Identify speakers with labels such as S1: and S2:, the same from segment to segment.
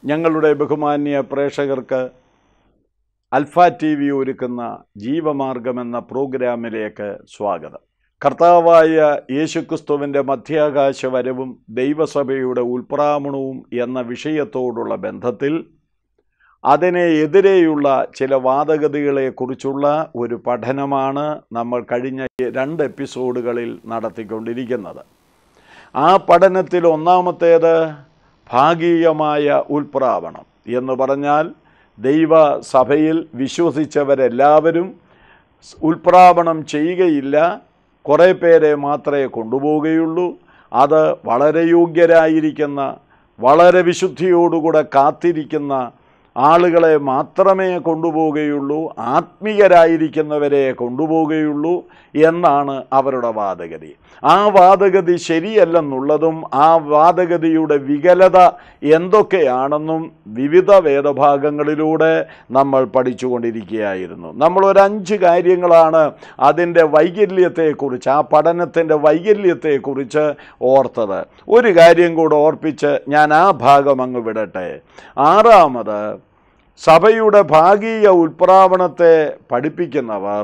S1: ഞങ്ങളുടെ ബഹുമാന്യ പ്രേക്ഷകർക്ക് അൽഫ ടി വി ഒരുക്കുന്ന ജീവമാർഗം എന്ന പ്രോഗ്രാമിലേക്ക് സ്വാഗതം കർത്താവായ യേശുക്രിസ്തുവിൻ്റെ മധ്യാകാശ വരവും ദൈവസഭയുടെ ഉൽപ്രാമണവും എന്ന വിഷയത്തോടുള്ള ബന്ധത്തിൽ അതിനെ എതിരെയുള്ള ചില വാദഗതികളെക്കുറിച്ചുള്ള ഒരു പഠനമാണ് നമ്മൾ കഴിഞ്ഞ രണ്ട് എപ്പിസോഡുകളിൽ നടത്തിക്കൊണ്ടിരിക്കുന്നത് ആ പഠനത്തിൽ ഒന്നാമത്തേത് ഭാഗികമായ ഉൽപ്രാവണം എന്ന് പറഞ്ഞാൽ ദൈവസഭയിൽ വിശ്വസിച്ചവരെല്ലാവരും ഉൽപ്രാവണം ചെയ്യുകയില്ല കുറേ പേരെ മാത്രമേ കൊണ്ടുപോവുകയുള്ളൂ അത് വളരെ യോഗ്യരായിരിക്കുന്ന വളരെ വിശുദ്ധിയോടുകൂടെ കാത്തിരിക്കുന്ന ആളുകളെ മാത്രമേ കൊണ്ടുപോവുകയുള്ളൂ ആത്മീയരായിരിക്കുന്നവരെ കൊണ്ടുപോവുകയുള്ളൂ എന്നാണ് അവരുടെ വാദഗതി ആ വാദഗതി ശരിയല്ലെന്നുള്ളതും ആ വാദഗതിയുടെ വികലത എന്തൊക്കെയാണെന്നും വിവിധ വേദഭാഗങ്ങളിലൂടെ നമ്മൾ പഠിച്ചുകൊണ്ടിരിക്കുകയായിരുന്നു നമ്മൾ ഒരു അഞ്ച് കാര്യങ്ങളാണ് അതിൻ്റെ വൈകല്യത്തെക്കുറിച്ച് ആ പഠനത്തിൻ്റെ വൈകല്യത്തെക്കുറിച്ച് ഓർത്തത് ഒരു കാര്യം കൂടെ ഓർപ്പിച്ച് ഞാൻ ആ ഭാഗം അങ്ങ് വിടട്ടെ ആറാമത് സഭയുടെ ഭാഗീയ ഉൽപ്രാവണത്തെ പഠിപ്പിക്കുന്നവർ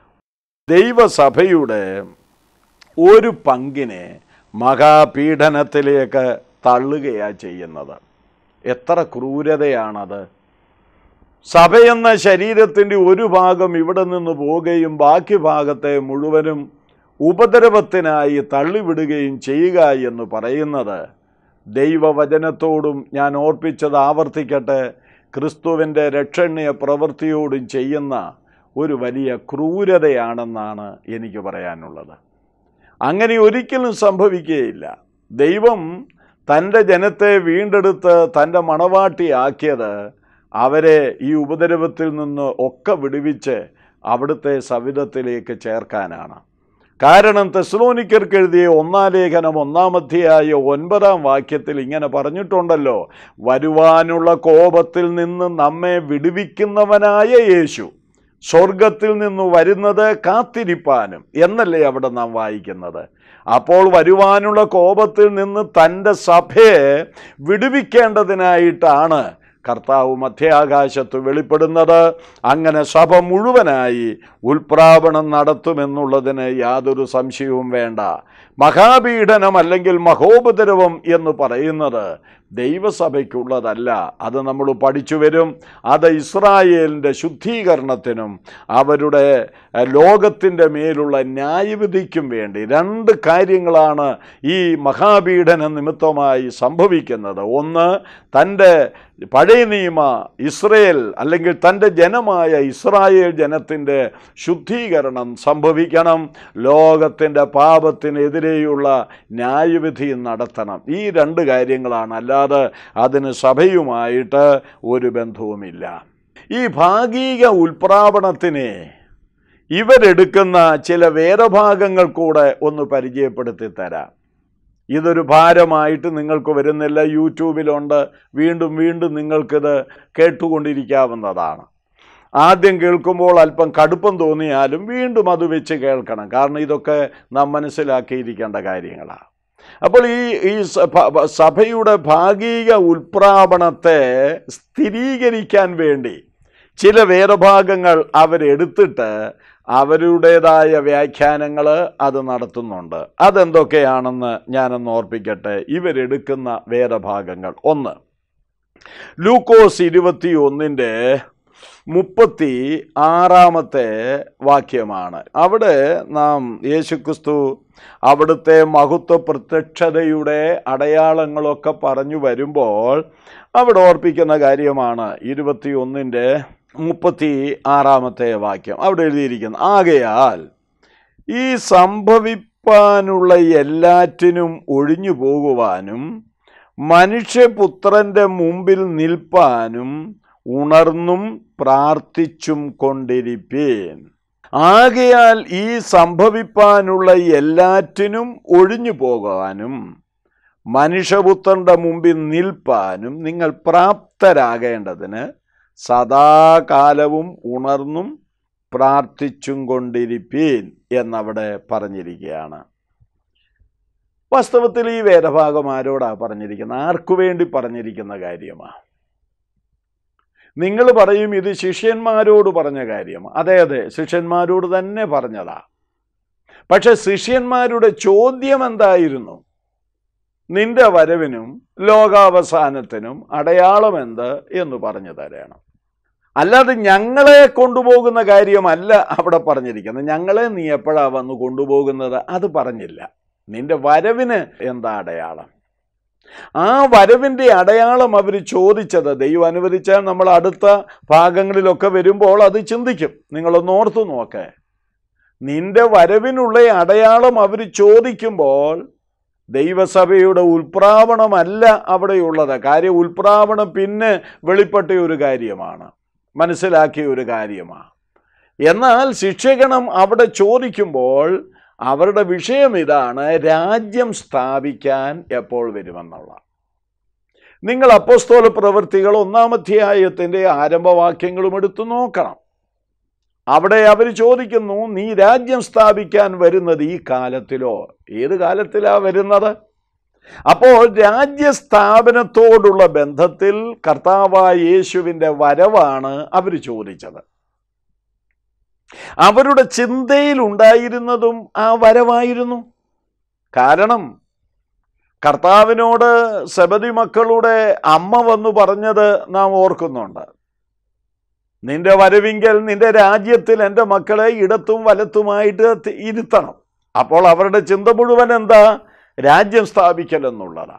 S1: ദൈവസഭയുടെ ഒരു പങ്കിനെ മഹാപീഡനത്തിലേക്ക് തള്ളുകയാണ് ചെയ്യുന്നത് എത്ര ക്രൂരതയാണത് സഭയെന്ന ശരീരത്തിൻ്റെ ഒരു ഭാഗം ഇവിടെ നിന്ന് പോവുകയും ബാക്കി ഭാഗത്തെ മുഴുവനും ഉപദ്രവത്തിനായി തള്ളിവിടുകയും ചെയ്യുക എന്ന് പറയുന്നത് ദൈവവചനത്തോടും ഞാൻ ഓർപ്പിച്ചത് ആവർത്തിക്കട്ടെ ക്രിസ്തുവിൻ്റെ രക്ഷണ്യ പ്രവൃത്തിയോടും ചെയ്യുന്ന ഒരു വലിയ ക്രൂരതയാണെന്നാണ് എനിക്ക് പറയാനുള്ളത് അങ്ങനെ ഒരിക്കലും സംഭവിക്കുകയില്ല ദൈവം തൻ്റെ ജനത്തെ വീണ്ടെടുത്ത് തൻ്റെ മണവാട്ടിയാക്കിയത് അവരെ ഈ ഉപദ്രവത്തിൽ നിന്ന് ഒക്കെ വിടുവിച്ച് അവിടുത്തെ സവിധത്തിലേക്ക് ചേർക്കാനാണ് കാരണം തെസ്ലോനിക്കർക്ക് എഴുതിയ ഒന്നാം ലേഖനം ഒന്നാമധ്യായ ഒൻപതാം വാക്യത്തിൽ ഇങ്ങനെ പറഞ്ഞിട്ടുണ്ടല്ലോ വരുവാനുള്ള കോപത്തിൽ നിന്ന് നമ്മെ വിടുവിക്കുന്നവനായ യേശു സ്വർഗത്തിൽ നിന്ന് വരുന്നത് കാത്തിരിപ്പാനും എന്നല്ലേ അവിടെ നാം വായിക്കുന്നത് അപ്പോൾ വരുവാനുള്ള കോപത്തിൽ നിന്ന് തൻ്റെ സഭയെ വിടുവിക്കേണ്ടതിനായിട്ടാണ് കർത്താവ് മധ്യാകാശത്ത് വെളിപ്പെടുന്നത് അങ്ങനെ സഭ മുഴുവനായി ഉൽപ്രാവണം നടത്തുമെന്നുള്ളതിന് യാതൊരു സംശയവും വേണ്ട മഹാപീഡനം അല്ലെങ്കിൽ മഹോപദ്രവം എന്ന് പറയുന്നത് ദൈവസഭയ്ക്കുള്ളതല്ല അത് നമ്മൾ പഠിച്ചു വരും അത് ഇസ്രായേലിൻ്റെ ശുദ്ധീകരണത്തിനും അവരുടെ ലോകത്തിൻ്റെ മേലുള്ള ന്യായവിധിക്കും വേണ്ടി രണ്ട് കാര്യങ്ങളാണ് ഈ മഹാപീഡന നിമിത്തമായി സംഭവിക്കുന്നത് ഒന്ന് തൻ്റെ പഴയ നിയമ ഇസ്രയേൽ അല്ലെങ്കിൽ തൻ്റെ ജനമായ ഇസ്രായേൽ ജനത്തിൻ്റെ ശുദ്ധീകരണം സംഭവിക്കണം ലോകത്തിൻ്റെ പാപത്തിനെതിരെയുള്ള ന്യായവിധി നടത്തണം ഈ രണ്ട് കാര്യങ്ങളാണ് അല്ലാതെ അതിന് സഭയുമായിട്ട് ഒരു ബന്ധവുമില്ല ഈ ഭാഗിക ഉൽപ്രാവണത്തിനെ ഇവരെടുക്കുന്ന ചില വേദഭാഗങ്ങൾ കൂടെ ഒന്ന് പരിചയപ്പെടുത്തി തരാം ഇതൊരു ഭാരമായിട്ട് നിങ്ങൾക്ക് വരുന്നില്ല യൂട്യൂബിലുണ്ട് വീണ്ടും വീണ്ടും നിങ്ങൾക്കിത് കേട്ടുകൊണ്ടിരിക്കാവുന്നതാണ് ആദ്യം കേൾക്കുമ്പോൾ അല്പം കടുപ്പം തോന്നിയാലും വീണ്ടും അത് വെച്ച് കേൾക്കണം കാരണം ഇതൊക്കെ നാം മനസ്സിലാക്കിയിരിക്കേണ്ട കാര്യങ്ങളാണ് അപ്പോൾ ഈ ഈ സഭ- സഭയുടെ ഭാഗിക ഉൽപ്രാവണത്തെ സ്ഥിരീകരിക്കാൻ വേണ്ടി ചില വേദഭാഗങ്ങൾ അവരെടുത്തിട്ട് അവരുടേതായ വ്യാഖ്യാനങ്ങൾ അത് നടത്തുന്നുണ്ട് അതെന്തൊക്കെയാണെന്ന് ഞാനൊന്ന് ഓർപ്പിക്കട്ടെ ഇവരെടുക്കുന്ന വേദഭാഗങ്ങൾ ഒന്ന് ലൂക്കോസ് ഇരുപത്തി ഒന്നിൻ്റെ മുപ്പത്തി ആറാമത്തെ വാക്യമാണ് അവിടെ നാം യേശുക്രിസ്തു അവിടുത്തെ മഹത്വ പ്രത്യക്ഷതയുടെ അടയാളങ്ങളൊക്കെ പറഞ്ഞു വരുമ്പോൾ അവിടെ ഓർപ്പിക്കുന്ന കാര്യമാണ് ഇരുപത്തി ഒന്നിൻ്റെ മുപ്പത്തി ആറാമത്തെ വാക്യം അവിടെ എഴുതിയിരിക്കുന്നു ആകയാൽ ഈ സംഭവിപ്പാനുള്ള എല്ലാറ്റിനും ഒഴിഞ്ഞു പോകുവാനും മനുഷ്യപുത്രന്റെ മുമ്പിൽ നിൽപ്പാനും ഉണർന്നും പ്രാർത്ഥിച്ചും കൊണ്ടിരിപ്പീൻ ആകയാൽ ഈ സംഭവിപ്പാനുള്ള എല്ലാറ്റിനും ഒഴിഞ്ഞു പോകാനും മനുഷ്യപുത്രന്റെ മുമ്പിൽ നിൽപ്പാനും നിങ്ങൾ പ്രാപ്തരാകേണ്ടതിന് സദാകാലവും ഉണർന്നും പ്രാർത്ഥിച്ചും കൊണ്ടിരിപ്പീൻ എന്നവിടെ പറഞ്ഞിരിക്കുകയാണ് വാസ്തവത്തിൽ ഈ വേദഭാഗം ആരോടാ പറഞ്ഞിരിക്കുന്നത് ആർക്കു വേണ്ടി പറഞ്ഞിരിക്കുന്ന കാര്യമാണ് നിങ്ങൾ പറയും ഇത് ശിഷ്യന്മാരോട് പറഞ്ഞ കാര്യം അതെ അതെ ശിഷ്യന്മാരോട് തന്നെ പറഞ്ഞതാ പക്ഷെ ശിഷ്യന്മാരുടെ ചോദ്യം എന്തായിരുന്നു നിന്റെ വരവിനും ലോകാവസാനത്തിനും അടയാളം എന്ത് എന്ന് പറഞ്ഞു തരണം അല്ലാതെ ഞങ്ങളെ കൊണ്ടുപോകുന്ന കാര്യമല്ല അവിടെ പറഞ്ഞിരിക്കുന്നത് ഞങ്ങളെ നീ എപ്പോഴാ വന്ന് കൊണ്ടുപോകുന്നത് അത് പറഞ്ഞില്ല നിന്റെ വരവിന് എന്താ അടയാളം ആ വരവിൻ്റെ അടയാളം അവർ ചോദിച്ചത് ദൈവം അനുവദിച്ചാൽ നമ്മൾ അടുത്ത ഭാഗങ്ങളിലൊക്കെ വരുമ്പോൾ അത് ചിന്തിക്കും നിങ്ങളൊന്ന് ഓർത്തു നോക്കേ നിന്റെ വരവിനുള്ള അടയാളം അവർ ചോദിക്കുമ്പോൾ ദൈവസഭയുടെ ഉൽപ്രാവണമല്ല അവിടെയുള്ളത് കാര്യം ഉൽപ്രാവണം പിന്നെ വെളിപ്പെട്ട ഒരു കാര്യമാണ് മനസ്സിലാക്കിയ ഒരു കാര്യമാണ് എന്നാൽ ശിക്ഷകണം അവിടെ ചോദിക്കുമ്പോൾ അവരുടെ വിഷയം ഇതാണ് രാജ്യം സ്ഥാപിക്കാൻ എപ്പോൾ വരുമെന്നുള്ള നിങ്ങൾ അപ്പോസ്തോല പ്രവൃത്തികൾ ഒന്നാമധ്യായത്തിൻ്റെ ആരംഭവാക്യങ്ങളും എടുത്തു നോക്കണം അവിടെ അവർ ചോദിക്കുന്നു നീ രാജ്യം സ്ഥാപിക്കാൻ വരുന്നത് ഈ കാലത്തിലോ ഏത് കാലത്തിലാ വരുന്നത് അപ്പോൾ രാജ്യസ്ഥാപനത്തോടുള്ള ബന്ധത്തിൽ കർത്താവായ യേശുവിൻ്റെ വരവാണ് അവർ ചോദിച്ചത് അവരുടെ ചിന്തയിൽ ഉണ്ടായിരുന്നതും ആ വരവായിരുന്നു കാരണം കർത്താവിനോട് സബതി മക്കളുടെ അമ്മ വന്നു പറഞ്ഞത് നാം ഓർക്കുന്നുണ്ട് നിന്റെ വരവിങ്കൽ നിന്റെ രാജ്യത്തിൽ എൻ്റെ മക്കളെ ഇടത്തും വലത്തുമായിട്ട് തി- ഇരുത്തണം അപ്പോൾ അവരുടെ ചിന്ത മുഴുവൻ എന്താ രാജ്യം സ്ഥാപിക്കൽ എന്നുള്ളതാ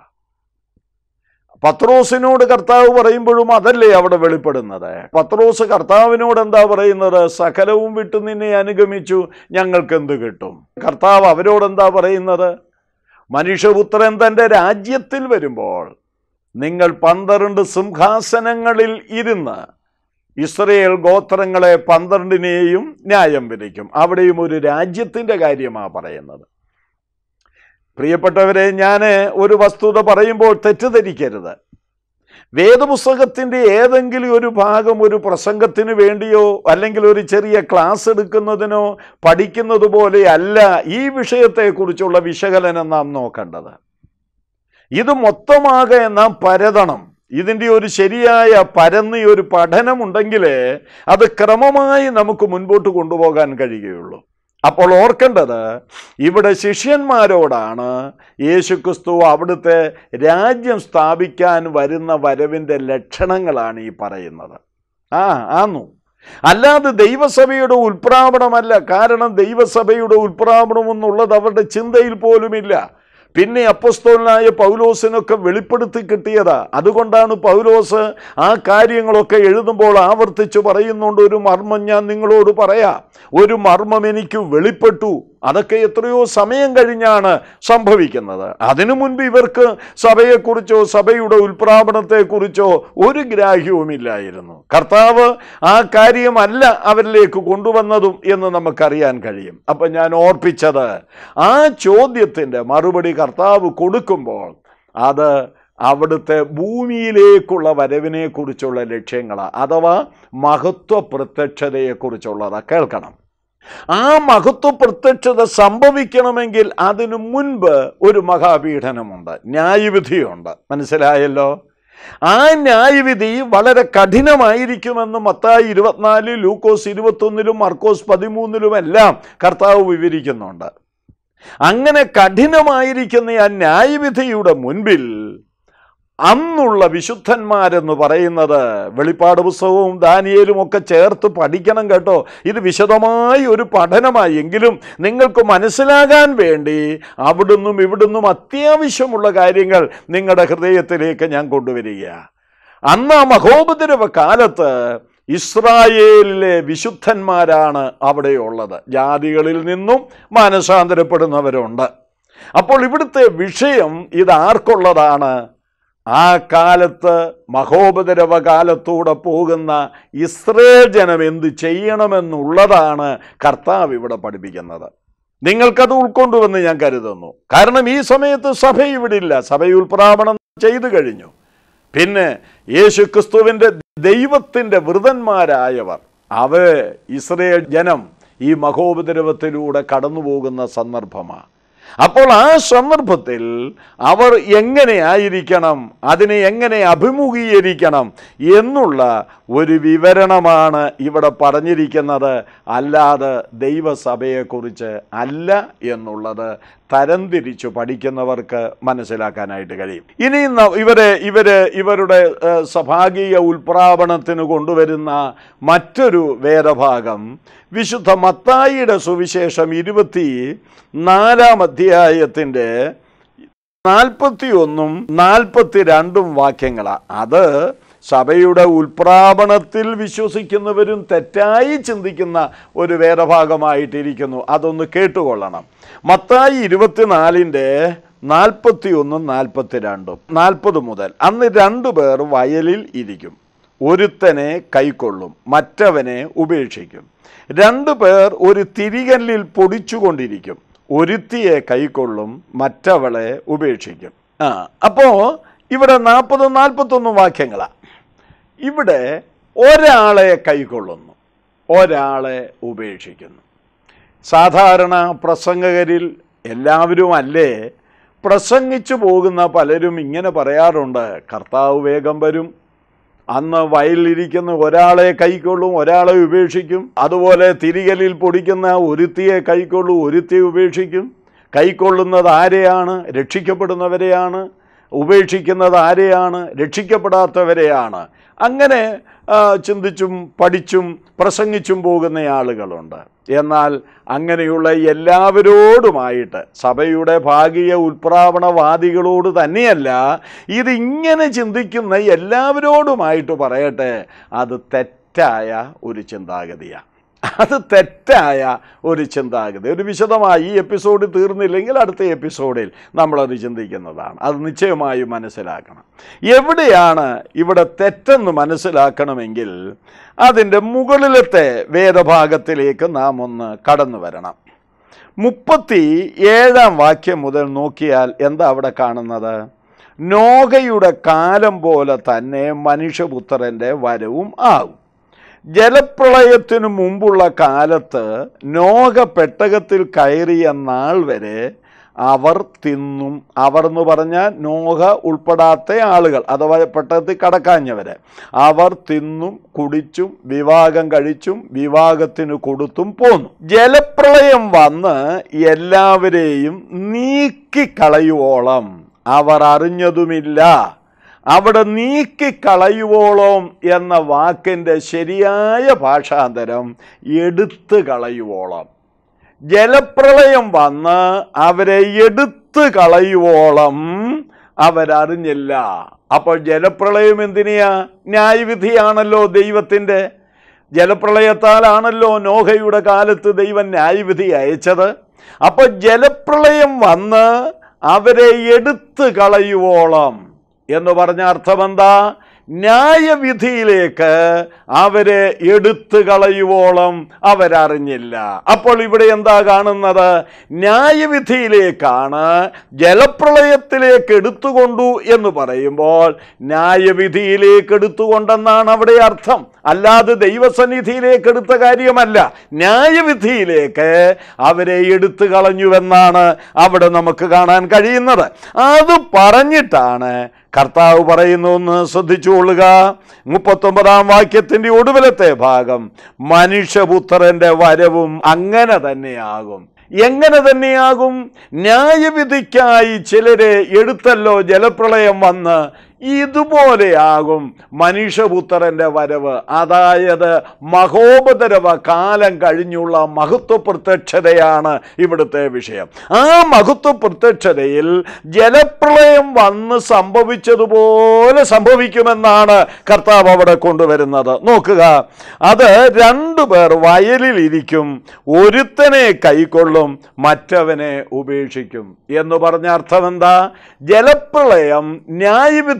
S1: പത്രോസിനോട് കർത്താവ് പറയുമ്പോഴും അതല്ലേ അവിടെ വെളിപ്പെടുന്നത് പത്രോസ് കർത്താവിനോട് എന്താ പറയുന്നത് സകലവും വിട്ടു നിന്നെ അനുഗമിച്ചു ഞങ്ങൾക്ക് എന്ത് കിട്ടും കർത്താവ് അവരോട് എന്താ പറയുന്നത് മനുഷ്യപുത്രൻ തൻ്റെ രാജ്യത്തിൽ വരുമ്പോൾ നിങ്ങൾ പന്ത്രണ്ട് സിംഹാസനങ്ങളിൽ ഇരുന്ന് ഇസ്രയേൽ ഗോത്രങ്ങളെ പന്ത്രണ്ടിനെയും ന്യായം വിധിക്കും അവിടെയും ഒരു രാജ്യത്തിൻ്റെ കാര്യമാണ് പറയുന്നത് പ്രിയപ്പെട്ടവരെ ഞാൻ ഒരു വസ്തുത പറയുമ്പോൾ തെറ്റിദ്ധരിക്കരുത് വേദപുസ്തകത്തിൻ്റെ ഏതെങ്കിലും ഒരു ഭാഗം ഒരു പ്രസംഗത്തിന് വേണ്ടിയോ അല്ലെങ്കിൽ ഒരു ചെറിയ ക്ലാസ് എടുക്കുന്നതിനോ പഠിക്കുന്നത് പോലെയല്ല ഈ വിഷയത്തെക്കുറിച്ചുള്ള വിശകലനം നാം നോക്കേണ്ടത് ഇത് മൊത്തമാകെ നാം പരതണം ഇതിൻ്റെ ഒരു ശരിയായ പരന്ന ഒരു പഠനമുണ്ടെങ്കിലേ അത് ക്രമമായി നമുക്ക് മുൻപോട്ട് കൊണ്ടുപോകാൻ കഴിയുകയുള്ളൂ അപ്പോൾ ഓർക്കേണ്ടത് ഇവിടെ ശിഷ്യന്മാരോടാണ് യേശുക്രിസ്തു അവിടുത്തെ രാജ്യം സ്ഥാപിക്കാൻ വരുന്ന വരവിൻ്റെ ലക്ഷണങ്ങളാണ് ഈ പറയുന്നത് ആ ആന്നു അല്ലാതെ ദൈവസഭയുടെ ഉൽപ്രാവണമല്ല കാരണം ദൈവസഭയുടെ ഉൽപ്രാവണം എന്നുള്ളത് അവരുടെ ചിന്തയിൽ പോലുമില്ല പിന്നെ അപ്പസ്തോലനായ പൗലോസിനൊക്കെ വെളിപ്പെടുത്തി കിട്ടിയതാ അതുകൊണ്ടാണ് പൗലോസ് ആ കാര്യങ്ങളൊക്കെ എഴുതുമ്പോൾ ആവർത്തിച്ച് പറയുന്നുണ്ട് ഒരു മർമ്മം ഞാൻ നിങ്ങളോട് പറയാം ഒരു മർമ്മം എനിക്ക് വെളിപ്പെട്ടു അതൊക്കെ എത്രയോ സമയം കഴിഞ്ഞാണ് സംഭവിക്കുന്നത് അതിനു മുൻപ് ഇവർക്ക് സഭയെക്കുറിച്ചോ സഭയുടെ ഉൽപ്രാപണത്തെക്കുറിച്ചോ ഒരു ഗ്രാഹ്യവുമില്ലായിരുന്നു കർത്താവ് ആ കാര്യമല്ല അവരിലേക്ക് കൊണ്ടുവന്നതും എന്ന് നമുക്കറിയാൻ കഴിയും അപ്പം ഞാൻ ഓർപ്പിച്ചത് ആ ചോദ്യത്തിൻ്റെ മറുപടി കർത്താവ് കൊടുക്കുമ്പോൾ അത് അവിടുത്തെ ഭൂമിയിലേക്കുള്ള വരവിനെ കുറിച്ചുള്ള ലക്ഷ്യങ്ങളാണ് അഥവാ മഹത്വ പ്രത്യക്ഷതയെക്കുറിച്ചുള്ളതാണ് കേൾക്കണം ആ മഹത്വ പ്രത്യക്ഷത സംഭവിക്കണമെങ്കിൽ അതിനു മുൻപ് ഒരു മഹാപീഡനമുണ്ട് ന്യായവിധിയുണ്ട് മനസ്സിലായല്ലോ ആ ന്യായവിധി വളരെ കഠിനമായിരിക്കുമെന്ന് മത്തായി ഇരുപത്തിനാല് ലൂക്കോസ് ഇരുപത്തൊന്നിലും മർക്കോസ് പതിമൂന്നിലുമെല്ലാം കർത്താവ് വിവരിക്കുന്നുണ്ട് അങ്ങനെ കഠിനമായിരിക്കുന്ന ആ ന്യായവിധിയുടെ മുൻപിൽ അന്നുള്ള വിശുദ്ധന്മാരെന്ന് പറയുന്നത് വെളിപ്പാട് പുസ്തകവും ദാനിയേലും ഒക്കെ ചേർത്ത് പഠിക്കണം കേട്ടോ ഇത് വിശദമായി ഒരു പഠനമായി എങ്കിലും നിങ്ങൾക്ക് മനസ്സിലാകാൻ വേണ്ടി അവിടുന്നും ഇവിടുന്നും അത്യാവശ്യമുള്ള കാര്യങ്ങൾ നിങ്ങളുടെ ഹൃദയത്തിലേക്ക് ഞാൻ കൊണ്ടുവരിക അന്ന് ആ മഹോപദ്രവ കാലത്ത് ഇസ്രായേലിലെ വിശുദ്ധന്മാരാണ് അവിടെയുള്ളത് ജാതികളിൽ നിന്നും മാനസാന്തരപ്പെടുന്നവരുണ്ട് അപ്പോൾ ഇവിടുത്തെ വിഷയം ഇത് ആർക്കുള്ളതാണ് ആ കാലത്ത് മഹോപദ്രവ കാലത്തൂടെ പോകുന്ന ഇസ്രയേൽ ജനം എന്ത് ചെയ്യണമെന്നുള്ളതാണ് കർത്താവ് ഇവിടെ പഠിപ്പിക്കുന്നത് നിങ്ങൾക്കത് ഉൾക്കൊണ്ടുവെന്ന് ഞാൻ കരുതുന്നു കാരണം ഈ സമയത്ത് സഭ ഇവിടെ ഇല്ല സഭ ഉൽപ്രാപണം ചെയ്തു കഴിഞ്ഞു പിന്നെ യേശുക്രിസ്തുവിൻ്റെ ദൈവത്തിൻ്റെ വൃതന്മാരായവർ അവ ഇസ്രയേൽ ജനം ഈ മഹോപദ്രവത്തിലൂടെ കടന്നു പോകുന്ന സന്ദർഭമാണ് അപ്പോൾ ആ സന്ദർഭത്തിൽ അവർ എങ്ങനെ ആയിരിക്കണം അതിനെ എങ്ങനെ അഭിമുഖീകരിക്കണം എന്നുള്ള ഒരു വിവരണമാണ് ഇവിടെ പറഞ്ഞിരിക്കുന്നത് അല്ലാതെ ദൈവസഭയെക്കുറിച്ച് അല്ല എന്നുള്ളത് തരംതിരിച്ചു പഠിക്കുന്നവർക്ക് മനസ്സിലാക്കാനായിട്ട് കഴിയും ഇനി ന- ഇവരെ ഇവര് ഇവരുടെ ഏഹ്, സഭാഗീയ ഉൽപ്രാപണത്തിന് കൊണ്ടുവരുന്ന മറ്റൊരു വേദഭാഗം വിശുദ്ധ മത്തായിയുടെ സുവിശേഷം ഇരുപത്തി നാലാം അധ്യായത്തിൻ്റെ നാൽപ്പത്തി ഒന്നും നാൽപ്പത്തി രണ്ടും വാക്യങ്ങളാണ് അത് സഭയുടെ ഉൽപ്രാപണത്തിൽ വിശ്വസിക്കുന്നവരും തെറ്റായി ചിന്തിക്കുന്ന ഒരു വേദഭാഗമായിട്ടിരിക്കുന്നു അതൊന്ന് കേട്ടുകൊള്ളണം മത്തായി ഇരുപത്തിനാലിൻ്റെ നാൽപ്പത്തി ഒന്നും നാൽപ്പത്തി രണ്ടും നാൽപ്പത് മുതൽ അന്ന് രണ്ടു പേർ വയലിൽ ഇരിക്കും ഒരുത്തനെ കൈക്കൊള്ളും മറ്റവനെ ഉപേക്ഷിക്കും രണ്ടു പേർ ഒരു തിരികല്ലിൽ പൊടിച്ചുകൊണ്ടിരിക്കും ഒരുത്തിയെ കൈക്കൊള്ളും മറ്റവളെ ഉപേക്ഷിക്കും ആ അപ്പോൾ ഇവിടെ നാൽപ്പതും നാൽപ്പത്തൊന്നും വാക്യങ്ങളാണ് ഇവിടെ ഒരാളെ കൈക്കൊള്ളുന്നു ഒരാളെ ഉപേക്ഷിക്കുന്നു സാധാരണ പ്രസംഗകരിൽ എല്ലാവരും അല്ലേ പ്രസംഗിച്ചു പോകുന്ന പലരും ഇങ്ങനെ പറയാറുണ്ട് കർത്താവ് വേഗം വരും അന്ന് വയലിലിരിക്കുന്ന ഒരാളെ കൈക്കൊള്ളും ഒരാളെ ഉപേക്ഷിക്കും അതുപോലെ തിരികലിൽ പൊടിക്കുന്ന ഒരുത്തിയെ കൈക്കൊള്ളും ഒരുത്തിയെ ഉപേക്ഷിക്കും കൈക്കൊള്ളുന്നത് ആരെയാണ് രക്ഷിക്കപ്പെടുന്നവരെയാണ് ഉപേക്ഷിക്കുന്നത് ആരെയാണ് രക്ഷിക്കപ്പെടാത്തവരെയാണ് അങ്ങനെ ആ, ചിന്തിച്ചും പഠിച്ചും പ്രസംഗിച്ചും പോകുന്ന ആളുകളുണ്ട് എന്നാൽ അങ്ങനെയുള്ള എല്ലാവരോടുമായിട്ട് സഭയുടെ ഭാഗീയ ഉൽപ്രാവണവാദികളോട് തന്നെയല്ല ഇതിങ്ങനെ ചിന്തിക്കുന്ന എല്ലാവരോടുമായിട്ട് പറയട്ടെ അത് തെറ്റായ ഒരു ചിന്താഗതിയാണ് അത് തെറ്റായ ഒരു ചിന്താഗതി ഒരു വിശദമായി ഈ എപ്പിസോഡ് തീർന്നില്ലെങ്കിൽ അടുത്ത എപ്പിസോഡിൽ നമ്മളത് ചിന്തിക്കുന്നതാണ് അത് നിശ്ചയമായും മനസ്സിലാക്കണം എവിടെയാണ് ഇവിടെ തെറ്റെന്ന് മനസ്സിലാക്കണമെങ്കിൽ അതിൻ്റെ മുകളിലത്തെ വേദഭാഗത്തിലേക്ക് നാം ഒന്ന് കടന്നു വരണം മുപ്പത്തി ഏഴാം വാക്യം മുതൽ നോക്കിയാൽ എന്താ അവിടെ കാണുന്നത് നോഗയുടെ കാലം പോലെ തന്നെ മനുഷ്യപുത്രൻ്റെ വരവും ആകും ജലപ്രളയത്തിനു മുമ്പുള്ള കാലത്ത് നോഗ പെട്ടകത്തിൽ കയറിയ നാൾ വരെ അവർ തിന്നും അവർ എന്ന് പറഞ്ഞാൽ നോഹ ഉൾപ്പെടാത്ത ആളുകൾ അഥവാ പെട്ടകത്തിൽ കടക്കാഞ്ഞവരെ അവർ തിന്നും കുടിച്ചും വിവാഹം കഴിച്ചും വിവാഹത്തിന് കൊടുത്തും പോന്നു ജലപ്രളയം വന്ന് എല്ലാവരെയും നീക്കിക്കളയുവോളം അവർ അറിഞ്ഞതുമില്ല അവിടെ നീക്കിക്കളയുവോളം എന്ന വാക്കിൻ്റെ ശരിയായ ഭാഷാന്തരം എടുത്തു കളയുവോളം ജലപ്രളയം വന്ന് അവരെ എടുത്തു കളയുവോളം അവരറിഞ്ഞില്ല അപ്പോൾ ജലപ്രളയം എന്തിനെയാ ന്യായവിധിയാണല്ലോ ദൈവത്തിൻ്റെ ജലപ്രളയത്താലാണല്ലോ നോഹയുടെ കാലത്ത് ദൈവം ന്യായവിധി അയച്ചത് അപ്പോൾ ജലപ്രളയം വന്ന് അവരെ എടുത്തു കളയുവോളം എന്ന് പറഞ്ഞ അർത്ഥമെന്താ ന്യായവിധിയിലേക്ക് അവരെ എടുത്തു കളയുവോളം അവരറിഞ്ഞില്ല അപ്പോൾ ഇവിടെ എന്താ കാണുന്നത് ന്യായവിധിയിലേക്കാണ് ജലപ്രളയത്തിലേക്ക് എടുത്തുകൊണ്ടു എന്ന് പറയുമ്പോൾ ന്യായവിധിയിലേക്ക് എടുത്തുകൊണ്ടെന്നാണ് അവിടെ അർത്ഥം അല്ലാതെ ദൈവസന്നിധിയിലേക്ക് എടുത്ത കാര്യമല്ല ന്യായവിധിയിലേക്ക് അവരെ എടുത്തു കളഞ്ഞുവെന്നാണ് അവിടെ നമുക്ക് കാണാൻ കഴിയുന്നത് അത് പറഞ്ഞിട്ടാണ് കർത്താവ് പറയുന്നു ഒന്ന് ശ്രദ്ധിച്ചുകൊള്ളുക മുപ്പത്തൊമ്പതാം വാക്യത്തിൻ്റെ ഒടുവിലത്തെ ഭാഗം മനുഷ്യപുത്രൻ്റെ വരവും അങ്ങനെ തന്നെയാകും എങ്ങനെ തന്നെയാകും ന്യായവിധിക്കായി ചിലരെ എടുത്തല്ലോ ജലപ്രളയം വന്ന് ഇതുപോലെയാകും മനുഷ്യപുത്രൻ്റെ വരവ് അതായത് മഹോപതരവ കാലം കഴിഞ്ഞുള്ള മഹത്വ പ്രത്യക്ഷതയാണ് ഇവിടുത്തെ വിഷയം ആ മഹത്വ പ്രത്യക്ഷതയിൽ ജലപ്രളയം വന്ന് സംഭവിച്ചതുപോലെ സംഭവിക്കുമെന്നാണ് കർത്താവ് അവിടെ കൊണ്ടുവരുന്നത് നോക്കുക അത് രണ്ടു പേർ വയലിൽ ഇരിക്കും ഒരുത്തനെ കൈക്കൊള്ളും മറ്റവനെ ഉപേക്ഷിക്കും എന്ന് പറഞ്ഞ അർത്ഥം എന്താ ജലപ്രളയം ന്യായവിധി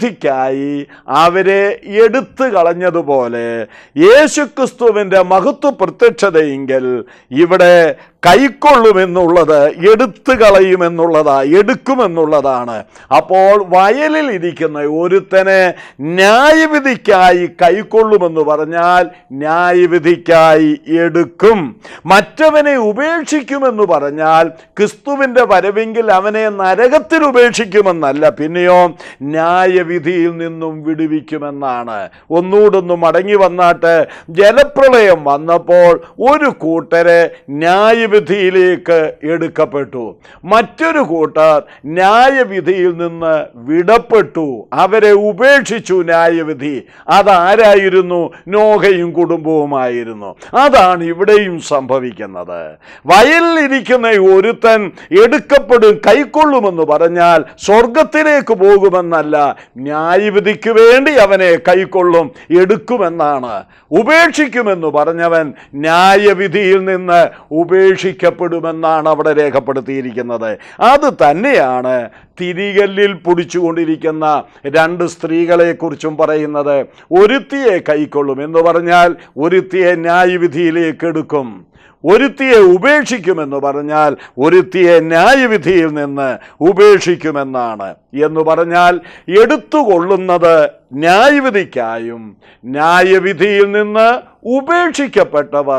S1: ന്യായവിധിക്കായി അവരെ എടുത്തു കളഞ്ഞതുപോലെ യേശുക്രിസ്തുവിൻ്റെ മഹത്വ പ്രത്യക്ഷതയെങ്കിൽ ഇവിടെ കൈക്കൊള്ളുമെന്നുള്ളത് എടുത്തു കളയുമെന്നുള്ളതാ എടുക്കുമെന്നുള്ളതാണ് അപ്പോൾ വയലിൽ ഇരിക്കുന്ന ഒരുത്തനെ ന്യായവിധിക്കായി കൈക്കൊള്ളുമെന്ന് പറഞ്ഞാൽ ന്യായവിധിക്കായി എടുക്കും മറ്റവനെ ഉപേക്ഷിക്കുമെന്ന് പറഞ്ഞാൽ ക്രിസ്തുവിൻ്റെ വരവെങ്കിൽ അവനെ നരകത്തിൽ ഉപേക്ഷിക്കുമെന്നല്ല പിന്നെയോ ന്യായവിധിയിൽ നിന്നും വിടുവിക്കുമെന്നാണ് ഒന്നുകൂടൊന്ന് മടങ്ങി വന്നാട്ട് ജലപ്രളയം വന്നപ്പോൾ ഒരു കൂട്ടരെ ന്യായവിധിയിലേക്ക് എടുക്കപ്പെട്ടു മറ്റൊരു കൂട്ടർ ന്യായവിധിയിൽ നിന്ന് വിടപ്പെട്ടു അവരെ ഉപേക്ഷിച്ചു ന്യായവിധി അതാരായിരുന്നു നോഹയും കുടുംബവുമായിരുന്നു അതാണ് ഇവിടെയും സംഭവിക്കുന്നത് വയലിലിരിക്കുന്ന ഒരുത്തൻ എടുക്കപ്പെടും കൈക്കൊള്ളുമെന്ന് പറഞ്ഞാൽ സ്വർഗത്തിലേക്ക് പോകുമെന്നല്ല ന്യായവിധിക്ക് വേണ്ടി അവനെ കൈക്കൊള്ളും എടുക്കുമെന്നാണ് ഉപേക്ഷിക്കുമെന്ന് പറഞ്ഞവൻ ന്യായവിധിയിൽ നിന്ന് ഉപേക്ഷിക്കപ്പെടുമെന്നാണ് അവിടെ രേഖപ്പെടുത്തിയിരിക്കുന്നത് അത് തന്നെയാണ് തിരികല്ലിൽ പൊടിച്ചുകൊണ്ടിരിക്കുന്ന രണ്ട് സ്ത്രീകളെക്കുറിച്ചും പറയുന്നത് ഒരുത്തിയെ കൈക്കൊള്ളും എന്ന് പറഞ്ഞാൽ ഒരുത്തിയെ ന്യായവിധിയിലേക്ക് എടുക്കും ഒരുത്തിയെ ഉപേക്ഷിക്കുമെന്ന് പറഞ്ഞാൽ ഒരുത്തിയെ ന്യായവിധിയിൽ നിന്ന് ഉപേക്ഷിക്കുമെന്നാണ് എന്ന് പറഞ്ഞാൽ എടുത്തുകൊള്ളുന്നത് ന്യായവിധിക്കായും ന്യായവിധിയിൽ നിന്ന് ഉപേക്ഷിക്കപ്പെട്ടവർ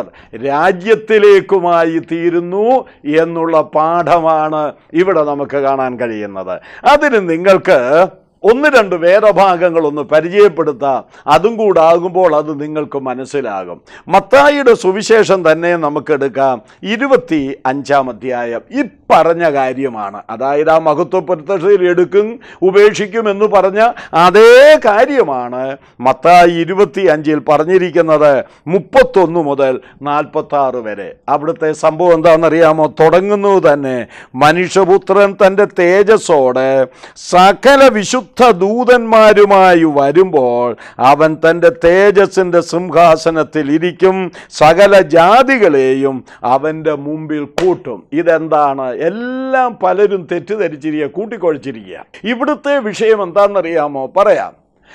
S1: രാജ്യത്തിലേക്കുമായി തീരുന്നു എന്നുള്ള പാഠമാണ് ഇവിടെ നമുക്ക് കാണാൻ കഴിയുന്നത് അതിന് നിങ്ങൾക്ക് ഒന്ന് രണ്ട് വേദഭാഗങ്ങൾ ഒന്ന് പരിചയപ്പെടുത്താം അതും കൂടാകുമ്പോൾ അത് നിങ്ങൾക്ക് മനസ്സിലാകും മത്തായിയുടെ സുവിശേഷം തന്നെ നമുക്കെടുക്കാം ഇരുപത്തി അഞ്ചാം അധ്യായം ഈ പറഞ്ഞ കാര്യമാണ് അതായത് ആ മഹത്വ പ്രത്യക്ഷയിൽ എടുക്കും ഉപേക്ഷിക്കും എന്ന് പറഞ്ഞ അതേ കാര്യമാണ് മത്തായി ഇരുപത്തി അഞ്ചിൽ പറഞ്ഞിരിക്കുന്നത് മുപ്പത്തൊന്ന് മുതൽ നാൽപ്പത്തി ആറ് വരെ അവിടുത്തെ സംഭവം എന്താണെന്നറിയാമോ തുടങ്ങുന്നത് തന്നെ മനുഷ്യപുത്രൻ തൻ്റെ തേജസ്സോടെ സകല വിശുദ്ധ ദൂതന്മാരുമായി വരുമ്പോൾ അവൻ തൻ്റെ തേജസ്സിൻ്റെ സിംഹാസനത്തിൽ ഇരിക്കും സകല ജാതികളെയും അവൻ്റെ മുമ്പിൽ കൂട്ടും ഇതെന്താണ് എല്ലാം പലരും തെറ്റിദ്ധരിച്ചിരിക്കുക കൂട്ടിക്കൊഴിച്ചിരിക്കുക ഇവിടുത്തെ വിഷയം എന്താണെന്നറിയാമോ പറയാം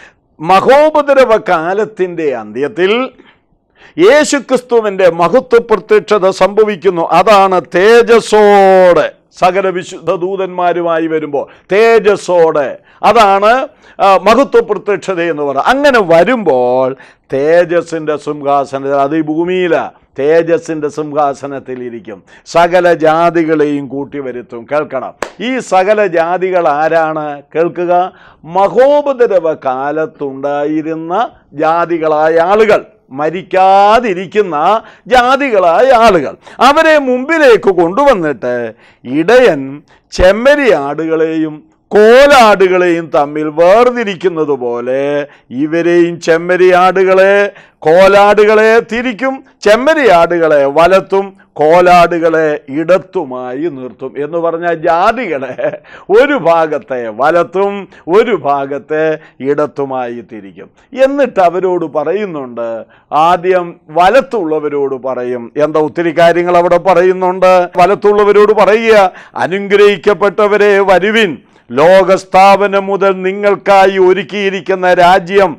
S1: മഹോപദ്രവ കാലത്തിൻ്റെ അന്ത്യത്തിൽ യേശുക്രിസ്തുവിൻ്റെ മഹത്വ പ്രത്യക്ഷത സംഭവിക്കുന്നു അതാണ് തേജസ്സോടെ സകല വിശുദ്ധ ദൂതന്മാരുമായി വരുമ്പോൾ തേജസ്സോടെ അതാണ് ആ, മഹത്വ പ്രത്യക്ഷത എന്ന് പറയുന്നത് അങ്ങനെ വരുമ്പോൾ തേജസ്സിൻ്റെ സിംഹാസനത്തിൽ അത് ഈ ഭൂമിയിലാണ് തേജസ്സിൻ്റെ സിംഹാസനത്തിൽ ഇരിക്കും സകല ജാതികളെയും കൂട്ടി വരുത്തും കേൾക്കണം ഈ സകല ജാതികൾ ആരാണ് കേൾക്കുക മഹോപദ്രവ കാലത്തുണ്ടായിരുന്ന ജാതികളായ ആളുകൾ മരിക്കാതിരിക്കുന്ന ജാതികളായ ആളുകൾ അവരെ മുമ്പിലേക്ക് കൊണ്ടുവന്നിട്ട് ഇടയൻ ചെമ്മരിയാടുകളെയും കോലാടുകളെയും തമ്മിൽ വേർതിരിക്കുന്നത് പോലെ ഇവരെയും ചെമ്മരിയാടുകളെ കോലാടുകളെ തിരിക്കും ചെമ്മരിയാടുകളെ വലത്തും കോലാടുകളെ ഇടത്തുമായി നിർത്തും എന്ന് പറഞ്ഞാൽ ജാതികളെ ഒരു ഭാഗത്തെ വലത്തും ഒരു ഭാഗത്തെ ഇടത്തുമായി തിരിക്കും എന്നിട്ട് അവരോട് പറയുന്നുണ്ട് ആദ്യം വലത്തുള്ളവരോട് പറയും എന്താ ഒത്തിരി കാര്യങ്ങൾ അവിടെ പറയുന്നുണ്ട് വലത്തുള്ളവരോട് പറയുക അനുഗ്രഹിക്കപ്പെട്ടവരെ വരുവിൻ ലോകസ്ഥാപനം മുതൽ നിങ്ങൾക്കായി ഒരുക്കിയിരിക്കുന്ന രാജ്യം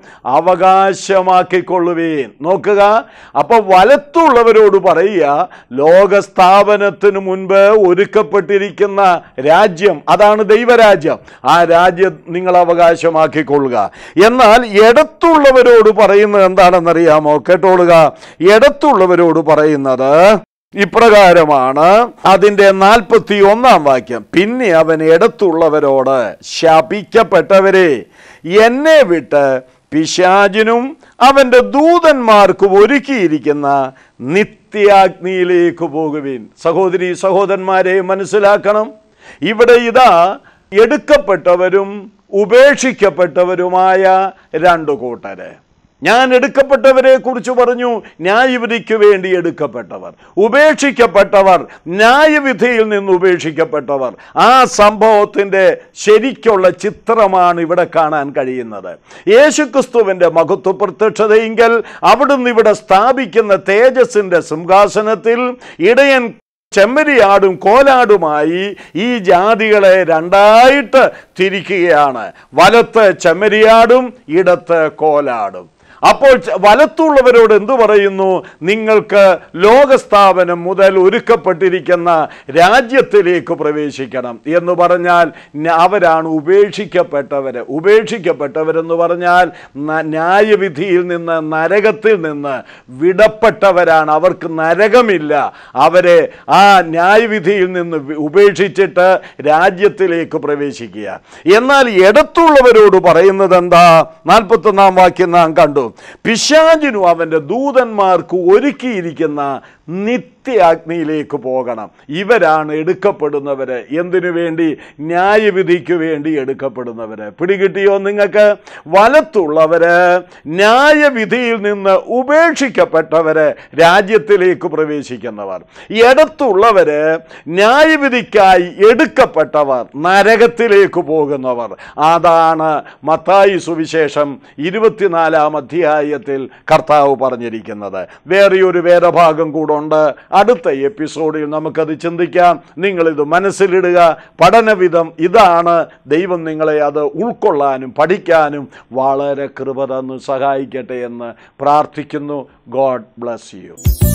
S1: അവകാശമാക്കിക്കൊള്ളുവീൻ നോക്കുക അപ്പൊ വലത്തുള്ളവരോട് പറയുക ലോകസ്ഥാപനത്തിന് മുൻപ് ഒരുക്കപ്പെട്ടിരിക്കുന്ന രാജ്യം അതാണ് ദൈവരാജ്യം ആ രാജ്യം നിങ്ങൾ അവകാശമാക്കിക്കൊള്ളുക എന്നാൽ ഇടത്തുള്ളവരോട് പറയുന്നത് എന്താണെന്നറിയാമോ കേട്ടോളുക ഇടത്തുള്ളവരോട് പറയുന്നത് ഇപ്രകാരമാണ് അതിൻ്റെ നാൽപ്പത്തി ഒന്നാം വാക്യം പിന്നെ അവൻ ഇടത്തുള്ളവരോട് ശപിക്കപ്പെട്ടവരെ എന്നെ വിട്ട് പിശാചിനും അവൻ്റെ ദൂതന്മാർക്കും ഒരുക്കിയിരിക്കുന്ന നിത്യാഗ്നിയിലേക്ക് പോകുവിൻ സഹോദരി സഹോദരന്മാരെ മനസ്സിലാക്കണം ഇവിടെ ഇതാ എടുക്കപ്പെട്ടവരും ഉപേക്ഷിക്കപ്പെട്ടവരുമായ രണ്ടു കൂട്ടര് ഞാൻ എടുക്കപ്പെട്ടവരെ കുറിച്ച് പറഞ്ഞു ന്യായവിധിക്ക് വേണ്ടി എടുക്കപ്പെട്ടവർ ഉപേക്ഷിക്കപ്പെട്ടവർ ന്യായവിധിയിൽ നിന്ന് ഉപേക്ഷിക്കപ്പെട്ടവർ ആ സംഭവത്തിൻ്റെ ശരിക്കുള്ള ചിത്രമാണ് ഇവിടെ കാണാൻ കഴിയുന്നത് യേശുക്രിസ്തുവിൻ്റെ മഹത്വ പ്രത്യക്ഷതയെങ്കിൽ അവിടുന്ന് ഇവിടെ സ്ഥാപിക്കുന്ന തേജസ്സിൻ്റെ സിംഹാസനത്തിൽ ഇടയൻ ചെമ്മരിയാടും കോലാടുമായി ഈ ജാതികളെ രണ്ടായിട്ട് തിരിക്കുകയാണ് വലത്ത് ചെമ്മരിയാടും ഇടത്ത് കോലാടും അപ്പോൾ ച- വലത്തുള്ളവരോട് എന്തു പറയുന്നു നിങ്ങൾക്ക് ലോകസ്ഥാപനം മുതൽ ഒരുക്കപ്പെട്ടിരിക്കുന്ന രാജ്യത്തിലേക്ക് പ്രവേശിക്കണം എന്ന് പറഞ്ഞാൽ ന- അവരാണ് ഉപേക്ഷിക്കപ്പെട്ടവർ ഉപേക്ഷിക്കപ്പെട്ടവരെന്ന് പറഞ്ഞാൽ ന- ന്യായവിധിയിൽ നിന്ന് നരകത്തിൽ നിന്ന് വിടപ്പെട്ടവരാണ് അവർക്ക് നരകമില്ല അവരെ ആ ന്യായവിധിയിൽ നിന്ന് വി- ഉപേക്ഷിച്ചിട്ട് രാജ്യത്തിലേക്ക് പ്രവേശിക്കുക എന്നാൽ ഇടത്തുള്ളവരോട് പറയുന്നത് എന്താ നാൽപ്പത്തൊന്നാം വാക്യം നാം കണ്ടു പിശാചിനും അവൻ്റെ ദൂതന്മാർക്ക് ഒരുക്കിയിരിക്കുന്ന നിത്യാഗ്നിയിലേക്ക് പോകണം ഇവരാണ് എടുക്കപ്പെടുന്നവര് എന്തിനു വേണ്ടി ന്യായവിധിക്ക് വേണ്ടി എടുക്കപ്പെടുന്നവര് പിടികിട്ടിയോ നിങ്ങൾക്ക് വലത്തുള്ളവര് ന്യായവിധിയിൽ നിന്ന് ഉപേക്ഷിക്കപ്പെട്ടവര് രാജ്യത്തിലേക്ക് പ്രവേശിക്കുന്നവർ ഇടത്തുള്ളവര് ന്യായവിധിക്കായി എടുക്കപ്പെട്ടവർ നരകത്തിലേക്ക് പോകുന്നവർ അതാണ് മത്തായി സുവിശേഷം ഇരുപത്തിനാലാം അധ്യായത്തിൽ കർത്താവ് പറഞ്ഞിരിക്കുന്നത് വേറെ ഒരു വേദഭാഗം കൂടെ ഉണ്ട് അടുത്ത എപ്പിസോഡിൽ നമുക്കത് ചിന്തിക്കാം നിങ്ങളിത് മനസ്സിലിടുക പഠനവിധം ഇതാണ് ദൈവം നിങ്ങളെ അത് ഉൾക്കൊള്ളാനും പഠിക്കാനും വളരെ കൃപ തന്ന് സഹായിക്കട്ടെ എന്ന് പ്രാർത്ഥിക്കുന്നു ഗോഡ് ബ്ലസ് യു